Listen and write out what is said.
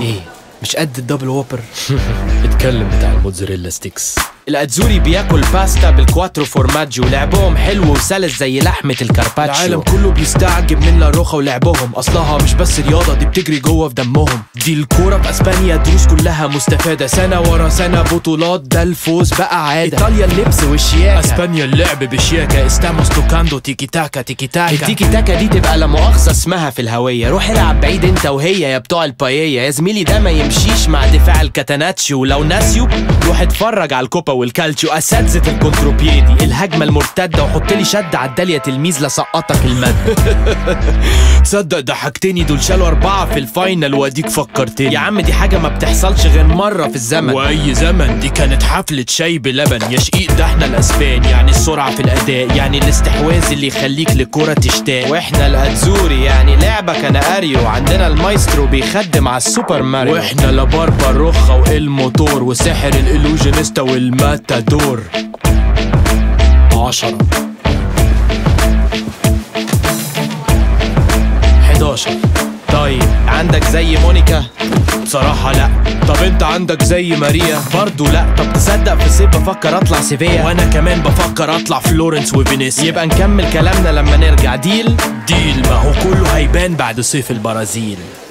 ايه مش قد الدبل ووبر اتكلم بتاع الموتزاريلا ستيكس الاتزوري بياكل باستا بالكواترو فورماجو لعبهم حلو وسلس زي لحمة الكارباتشو العالم كله بيستعجب من لاروخا ولعبهم اصلها مش بس رياضه دي بتجري جوه في دمهم دي الكوره في اسبانيا دروس كلها مستفاده سنه ورا سنه بطولات ده الفوز بقى عاده ايطاليا اللبس والشياكة اسبانيا اللعب بشياكه استاموس توكاندو تيكي تاكا تيكي تاكا التيكي تاكا دي تبقى لا مؤاخذة اسمها في الهوية روح العب بعيد انت وهي يا بتوع البايية يا زميلي ده ما يمشيش مع دفاع الكاتاناتشيو ولو ناسيو روح اتفرج على الكوبا والكالتشيو اساتذة الكونتروبيدي الهجمة المرتدة وحط لي شد عدال يا تلميذ لسقطك المد تصدق ضحكتني دول شالوا اربعه في الفاينل واديك فكرتني يا عم دي حاجة ما بتحصلش غير مرة في الزمن واي زمن دي كانت حفلة شاي بلبن يا شقيق ده احنا الاسبان يعني السرعة في الاداء يعني الاستحواذ اللي يخليك لكرة تشتاق واحنا الاتزوري يعني لعبك انا اريو عندنا المايسترو بيخدم على السوبر ماريو واحنا لا باربا روخا والموتور وساحر الالوجينيستا والماتادور عشرة 11 طيب عندك زي مونيكا بصراحة لا طب انت عندك زي ماريا برضو لا طب تصدق في صيف بفكر اطلع سيفيا وانا كمان بفكر اطلع فلورنس وفينيسيا يبقى نكمل كلامنا لما نرجع ديل ديل ما هو كله هيبان بعد صيف البرازيل